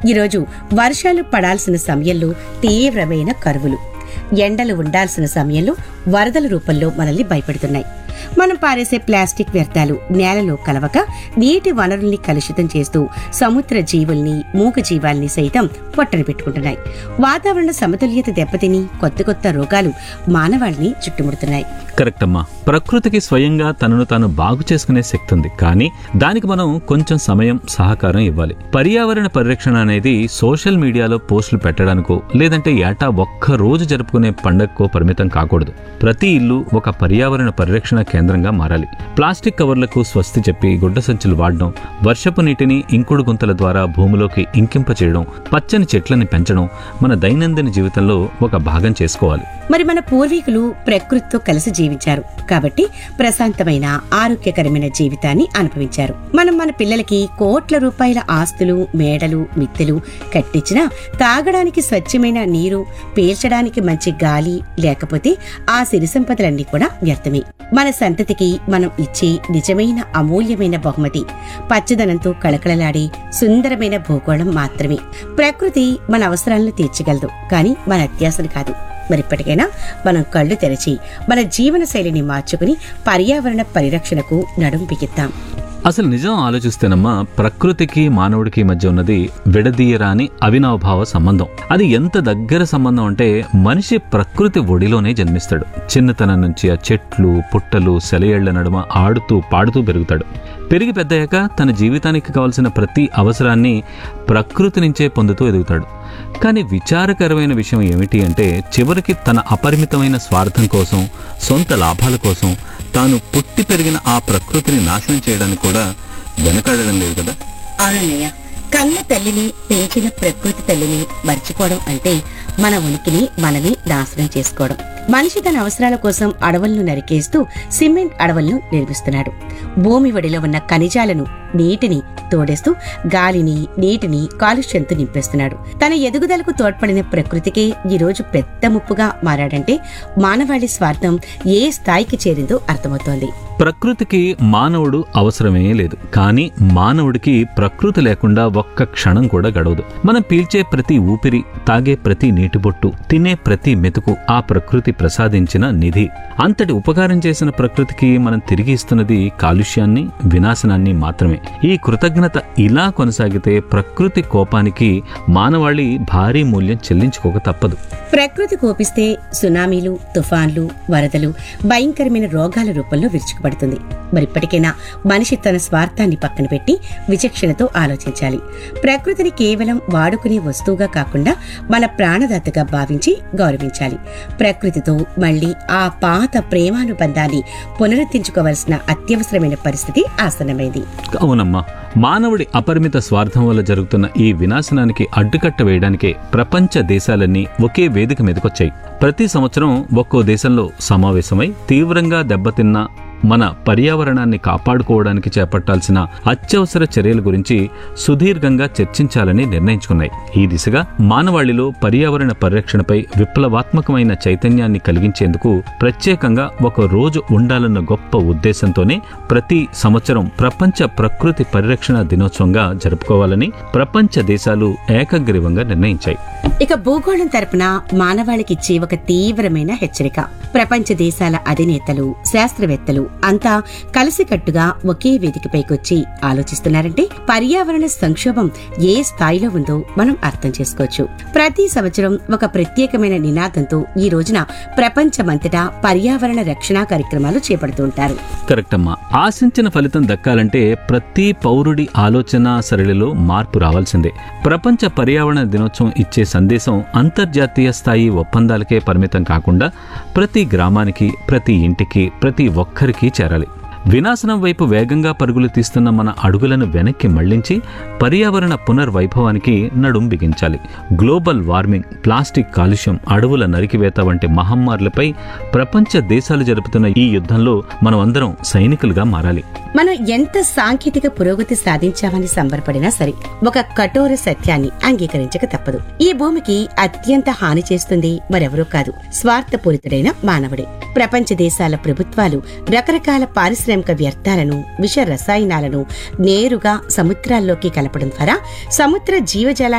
ఈరోజు వర్షాలు పడాల్సిన సమయంలో తీవ్రమైన కరువులు ఎండలు ఉండాల్సిన సమయంలో వరదల రూపంలో మనల్ని భయపెడుతున్నాయి మనం పారేసే ప్లాస్టిక్ వ్యర్థాలు నేలలో కలవక నీటి వనరుల్ని కలుషితం చేస్తూ సముద్ర జీవుల్ని మూగ జీవాల్ని సైతం పొట్టన పెట్టుకుంటున్నాయి వాతావరణ సమతుల్యత దెబ్బతిని కొత్త కొత్త రోగాలు మానవాళిని చుట్టుముడుతున్నాయి కరెక్ట్ అమ్మా ప్రకృతికి స్వయంగా తనను తాను బాగు చేసుకునే శక్తి ఉంది కానీ దానికి మనం కొంచెం సమయం సహకారం ఇవ్వాలి పర్యావరణ పరిరక్షణ అనేది సోషల్ మీడియాలో పోస్టులు పెట్టడానికో లేదంటే ఏటా ఒక్క రోజు జరుపుకునే పండగకో పరిమితం కాకూడదు ప్రతి ఇల్లు ఒక పర్యావరణ పరిరక్షణ కేంద్రంగా మారాలి ప్లాస్టిక్ కవర్లకు స్వస్తి చెప్పి గుడ్డ సంచులు వాడడం వర్షపు నీటిని ఇంకుడు గుంతల ద్వారా భూమిలోకి ఇంకింప చేయడం పచ్చని చెట్లని పెంచడం మన దైనందిన జీవితంలో ఒక భాగం చేసుకోవాలి మరి మన పూర్వీకులు ప్రకృతితో కలిసి జీవించారు కాబట్టి ప్రశాంతమైన ఆరోగ్యకరమైన జీవితాన్ని అనుభవించారు మనం మన పిల్లలకి కోట్ల రూపాయల ఆస్తులు మేడలు మిత్తెలు కట్టించినా తాగడానికి స్వచ్ఛమైన నీరు పీల్చడానికి మంచి గాలి లేకపోతే ఆ సిరి సంపదలన్నీ కూడా వ్యర్థమే మన సంతతికి మనం ఇచ్చే నిజమైన అమూల్యమైన బహుమతి పచ్చదనంతో కళకళలాడే సుందరమైన భూగోళం మాత్రమే ప్రకృతి మన అవసరాలను తీర్చగలదు కానీ మన అత్యాశను కాదు మరి ఇప్పటికైనా మనం కళ్ళు తెరచి మన జీవన శైలిని మార్చుకుని పర్యావరణ పరిరక్షణకు నడుం బిగిద్దాం అసలు నిజం ఆలోచిస్తేనమ్మా ప్రకృతికి మానవుడికి మధ్య ఉన్నది విడదీయరాని అవినావభావ సంబంధం అది ఎంత దగ్గర సంబంధం అంటే మనిషి ప్రకృతి ఒడిలోనే జన్మిస్తాడు చిన్నతనం నుంచి ఆ చెట్లు పుట్టలు సెలయేళ్ల నడుమ ఆడుతూ పాడుతూ పెరుగుతాడు పెరిగి పెద్దయ్యాక తన జీవితానికి కావలసిన ప్రతి అవసరాన్ని ప్రకృతి నుంచే పొందుతూ ఎదుగుతాడు కానీ విచారకరమైన విషయం ఏమిటి అంటే చివరికి తన అపరిమితమైన స్వార్థం కోసం సొంత లాభాల కోసం తాను పుట్టి పెరిగిన ఆ ప్రకృతిని నాశనం చేయడానికి కూడా వెనకాడడం లేదు కదా అవునన్నయ్య కన్న తల్లిని పెంచిన ప్రకృతి తల్లిని మర్చిపోవడం అంటే మన ఉనికిని మనమే నాశనం చేసుకోవడం మనిషి తన అవసరాల కోసం అడవులను నరికేస్తూ సిమెంట్ అడవులను నిర్మిస్తున్నాడు భూమి ఒడిలో ఉన్న ఖనిజాలను నీటిని తోడేస్తూ గాలిని నీటిని కాలుష్యంతో నింపేస్తున్నాడు తన ఎదుగుదలకు తోడ్పడిన ప్రకృతికే ఈ రోజు పెద్ద ముప్పుగా మారాడంటే మానవాళి స్వార్థం ఏ స్థాయికి చేరిందో అర్థమవుతోంది ప్రకృతికి మానవుడు అవసరమే లేదు కానీ మానవుడికి ప్రకృతి లేకుండా ఒక్క క్షణం కూడా గడవదు మనం పీల్చే ప్రతి ఊపిరి తాగే ప్రతి నీటి బొట్టు తినే ప్రతి మెతుకు ఆ ప్రకృతి ప్రసాదించిన నిధి అంతటి ఉపకారం చేసిన ప్రకృతికి మనం తిరిగి ఇస్తున్నది కాలుష్యాన్ని వినాశనాన్ని మాత్రమే ఈ కృతజ్ఞత ఇలా కొనసాగితే ప్రకృతి కోపానికి మానవాళి భారీ మూల్యం చెల్లించుకోక తప్పదు ప్రకృతి కోపిస్తే సునామీలు తుఫాన్లు వరదలు భయంకరమైన రోగాల రూపంలో విరుచుకుపడుతుంది మరిప్పటికైనా మనిషి తన స్వార్థాన్ని పక్కన పెట్టి విచక్షణతో ఆలోచించాలి ప్రకృతిని కేవలం వాడుకునే వస్తువుగా కాకుండా మన ప్రాణదాతగా భావించి గౌరవించాలి ప్రకృతితో మళ్ళీ ఆ పాత ప్రేమానుబంధాన్ని పునరుద్ధరించుకోవాల్సిన అత్యవసరమైన పరిస్థితి ఆసన్నమైంది అవునమ్మా మానవుడి అపరిమిత స్వార్థం వల్ల జరుగుతున్న ఈ వినాశనానికి అడ్డుకట్ట వేయడానికే ప్రపంచ దేశాలన్నీ ఒకే వేదిక మీదకొచ్చాయి ప్రతి సంవత్సరం ఒక్కో దేశంలో సమావేశమై తీవ్రంగా దెబ్బతిన్న మన పర్యావరణాన్ని కాపాడుకోవడానికి చేపట్టాల్సిన అత్యవసర చర్యల గురించి సుదీర్ఘంగా చర్చించాలని నిర్ణయించుకున్నాయి ఈ దిశగా మానవాళిలో పర్యావరణ పరిరక్షణపై విప్లవాత్మకమైన చైతన్యాన్ని కలిగించేందుకు ప్రత్యేకంగా ఒక రోజు ఉండాలన్న గొప్ప ఉద్దేశంతోనే ప్రతి సంవత్సరం ప్రపంచ ప్రకృతి పరిరక్షణ దినోత్సవంగా జరుపుకోవాలని ప్రపంచ దేశాలు ఏకగ్రీవంగా నిర్ణయించాయి ఇక భూగోళం తరపున మానవాళికిచ్చే ఒక తీవ్రమైన హెచ్చరిక ప్రపంచ దేశాల అధినేతలు శాస్త్రవేత్తలు అంతా కలిసికట్టుగా ఒకే వేదికపైకొచ్చి ఆలోచిస్తున్నారంటే పర్యావరణ సంక్షోభం ఏ స్థాయిలో ఉందో మనం అర్థం చేసుకోవచ్చు ప్రతి సంవత్సరం ఒక ప్రత్యేకమైన నినాదంతో ఈ రోజున ప్రపంచమంతటా పర్యావరణ రక్షణ కార్యక్రమాలు చేపడుతూ ఉంటారు కరెక్ట్ అమ్మా ఆశించిన ఫలితం దక్కాలంటే ప్రతి పౌరుడి ఆలోచన సరళిలో మార్పు రావాల్సిందే ప్రపంచ పర్యావరణ దినోత్సవం ఇచ్చే సందేశం అంతర్జాతీయ స్థాయి ఒప్పందాలకే పరిమితం కాకుండా ప్రతి గ్రామానికి ప్రతి ఇంటికి ప్రతి ఒక్కరికి చేరాలి వినాశనం వైపు వేగంగా పరుగులు తీస్తున్న మన అడుగులను వెనక్కి మళ్లించి పర్యావరణ పునర్వైభవానికి నడుం బిగించాలి గ్లోబల్ వార్మింగ్ ప్లాస్టిక్ కాలుష్యం అడవుల నరికివేత వంటి మహమ్మారులపై ప్రపంచ దేశాలు జరుపుతున్న ఈ యుద్ధంలో మనం అందరం సైనికులుగా మారాలి మనం ఎంత సాంకేతిక పురోగతి సాధించామని సంబరపడినా సరే ఒక కఠోర సత్యాన్ని అంగీకరించక తప్పదు ఈ భూమికి అత్యంత హాని చేస్తుంది మరెవరూ కాదు స్వార్థపూరితుడైన మానవుడే ప్రపంచ దేశాల ప్రభుత్వాలు రకరకాల పారిశ్రామిక వ్యర్థాలను విష రసాయనాలను నేరుగా సముద్రాల్లోకి కలపడం ద్వారా సముద్ర జీవజాల